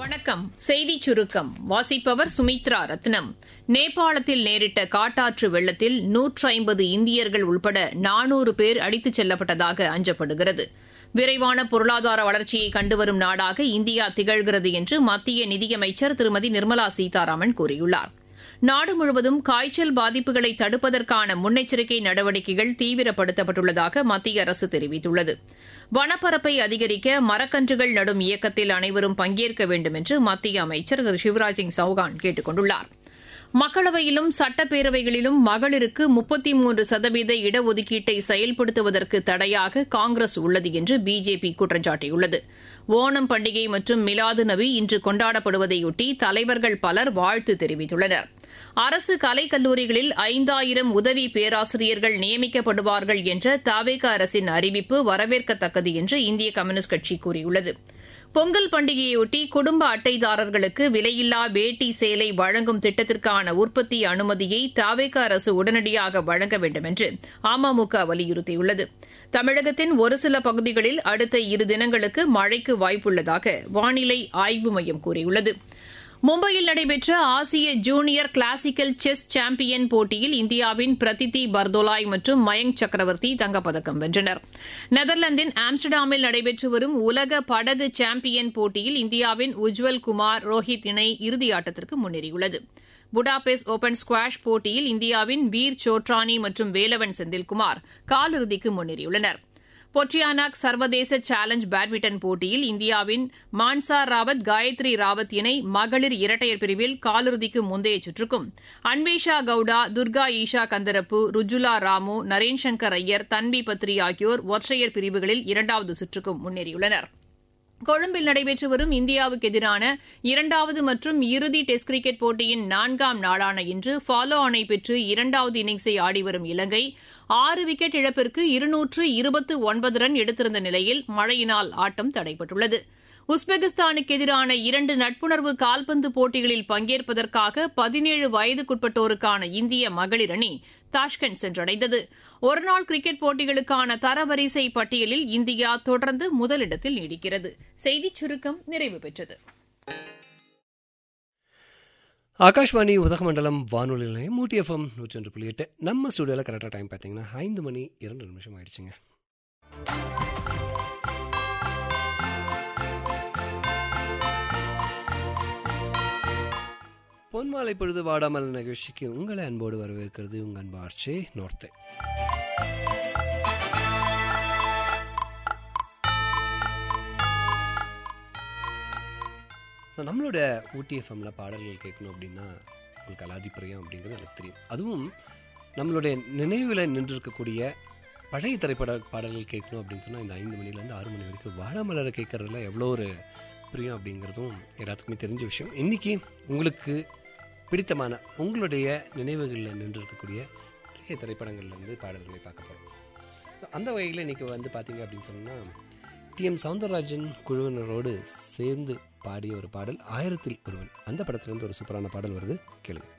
வணக்கம் செய்தி சுருக்கம் வாசிப்பவர் சுமித்ரா ரத்னம் நேபாளத்தில் நேரிட்ட காட்டாற்று வெள்ளத்தில் நூற்று ஐம்பது இந்தியர்கள் உள்பட நானூறு பேர் அடித்துச் செல்லப்பட்டதாக அஞ்சப்படுகிறது விரைவான பொருளாதார வளர்ச்சியை கண்டுவரும் நாடாக இந்தியா திகழ்கிறது என்று மத்திய நிதியமைச்சர் திருமதி நிர்மலா சீதாராமன் கூறியுள்ளார் நாடு முழுவதும் காய்ச்சல் பாதிப்புகளை தடுப்பதற்கான முன்னெச்சரிக்கை நடவடிக்கைகள் தீவிரப்படுத்தப்பட்டுள்ளதாக மத்திய அரசு தெரிவித்துள்ளது வனப்பரப்பை அதிகரிக்க மரக்கன்றுகள் நடும் இயக்கத்தில் அனைவரும் பங்கேற்க வேண்டும் என்று மத்திய அமைச்சர் திரு சிவராஜ் சிங் சௌகான் கேட்டுக் கொண்டுள்ளார் மக்களவையிலும் சட்டப்பேரவைகளிலும் மகளிருக்கு முப்பத்தி மூன்று சதவீத இடஒதுக்கீட்டை செயல்படுத்துவதற்கு தடையாக காங்கிரஸ் உள்ளது என்று பிஜேபி குற்றம் சாட்டியுள்ளது ஓணம் பண்டிகை மற்றும் மிலாது நபி இன்று கொண்டாடப்படுவதையொட்டி தலைவர்கள் பலர் வாழ்த்து தெரிவித்துள்ளனர் அரசு கலைக்கல்லூரிகளில் ஐந்தாயிரம் உதவி பேராசிரியர்கள் நியமிக்கப்படுவார்கள் என்ற தாவேக அரசின் அறிவிப்பு வரவேற்கத்தக்கது என்று இந்திய கம்யூனிஸ்ட் கட்சி கூறியுள்ளது பொங்கல் பண்டிகையொட்டி குடும்ப அட்டைதாரர்களுக்கு விலையில்லா வேட்டி சேலை வழங்கும் திட்டத்திற்கான உற்பத்தி அனுமதியை தாவேக அரசு உடனடியாக வழங்க வேண்டும் என்று அமமுக வலியுறுத்தியுள்ளது தமிழகத்தின் ஒரு சில பகுதிகளில் அடுத்த இரு தினங்களுக்கு மழைக்கு வாய்ப்புள்ளதாக வானிலை ஆய்வு மையம் கூறியுள்ளது மும்பையில் நடைபெற்ற ஆசிய ஜூனியர் கிளாசிக்கல் செஸ் சாம்பியன் போட்டியில் இந்தியாவின் பிரதிதி பர்தோலாய் மற்றும் மயங்க் சக்கரவர்த்தி தங்கப்பதக்கம் வென்றனர் நெதர்லாந்தின் ஆம்ஸ்டர்டாமில் நடைபெற்று வரும் உலக படகு சாம்பியன் போட்டியில் இந்தியாவின் உஜ்வல் குமார் ரோஹித் இணை இறுதியாட்டத்திற்கு முன்னேறியுள்ளது புடாபெஸ்ட் ஓபன் ஸ்குவாஷ் போட்டியில் இந்தியாவின் வீர் சோட்ரானி மற்றும் வேலவன் செந்தில்குமார் காலிறுதிக்கு முன்னேறியுள்ளனா் பொட்ரியானாக் சர்வதேச சேலஞ்ச் பேட்மிண்டன் போட்டியில் இந்தியாவின் மான்சா ராவத் காயத்ரி ராவத் இணை மகளிர் இரட்டையர் பிரிவில் காலிறுதிக்கு முந்தைய சுற்றுக்கும் அன்வேஷா கவுடா துர்கா ஈஷா கந்தரப்பு ருஜுலா ராமு நரேன் சங்கர் ஐயர் தன்வி பத்ரி ஆகியோர் ஒற்றையர் பிரிவுகளில் இரண்டாவது சுற்றுக்கும் முன்னேறியுள்ளனா் கொழும்பில் நடைபெற்று வரும் இந்தியாவுக்கு எதிரான இரண்டாவது மற்றும் இறுதி டெஸ்ட் கிரிக்கெட் போட்டியின் நான்காம் நாளான இன்று ஃபாலோ ஆணை பெற்று இரண்டாவது இன்னிங்ஸை ஆடிவரும் இலங்கை ஆறு விக்கெட் இழப்பிற்கு இருநூற்று இருபத்து ஒன்பது ரன் எடுத்திருந்த நிலையில் மழையினால் ஆட்டம் தடைபட்டுள்ளது உஸ்பெகிஸ்தானுக்கு எதிரான இரண்டு நட்புணர்வு கால்பந்து போட்டிகளில் பங்கேற்பதற்காக பதினேழு வயதுக்குட்பட்டோருக்கான இந்திய மகளிர் அணி தாஷ்கண்ட் சென்றடைந்தது ஒருநாள் கிரிக்கெட் போட்டிகளுக்கான தரவரிசை பட்டியலில் இந்தியா தொடர்ந்து முதலிடத்தில் நீடிக்கிறது செய்திச் சுருக்கம் நிறைவு பெற்றது ஆகாஷ்வாணி உதகமண்டலம் வானொலி நிலையம் மூட்டி எஃப்எம் நூற்றி புள்ளி எட்டு நம்ம ஸ்டுடியோவில் கரெக்டாக டைம் பார்த்தீங்கன்னா ஐந்து மணி இரண்டு நிமிஷம் ஆயிடுச்சுங்க பொன்மாலை பொழுது வாடாமல் நிகழ்ச்சிக்கு உங்களை அன்போடு வரவேற்கிறது உங்கள் அன்பு ஆர்ச்சி நோர்த்தே ஸோ நம்மளோட ஊட்டி எஃப்எம்மில் பாடல்கள் கேட்கணும் அப்படின்னா உங்களுக்கு அலாதி பிரியம் அப்படிங்கிறது எனக்கு தெரியும் அதுவும் நம்மளுடைய நினைவில் நின்றிருக்கக்கூடிய பழைய திரைப்பட பாடல்கள் கேட்கணும் அப்படின்னு சொன்னால் இந்த ஐந்து மணிலேருந்து ஆறு மணி வரைக்கும் வாழமலரை கேட்கறதுல எவ்வளோ ஒரு பிரியம் அப்படிங்கிறதும் எல்லாத்துக்குமே தெரிஞ்ச விஷயம் இன்றைக்கி உங்களுக்கு பிடித்தமான உங்களுடைய நினைவுகளில் நின்றிருக்கக்கூடிய நிறைய திரைப்படங்கள்லேருந்து பாடல்களை பார்க்க போகிறோம் அந்த வகையில் இன்றைக்கி வந்து பார்த்தீங்க அப்படின்னு சொன்னால் டிஎம் சவுந்தரராஜன் குழுவினரோடு சேர்ந்து பாடிய ஒரு பாடல் ஆயிரத்தில் ஒருவன் அந்த படத்துலேருந்து ஒரு சூப்பரான பாடல் வருது கேளுங்க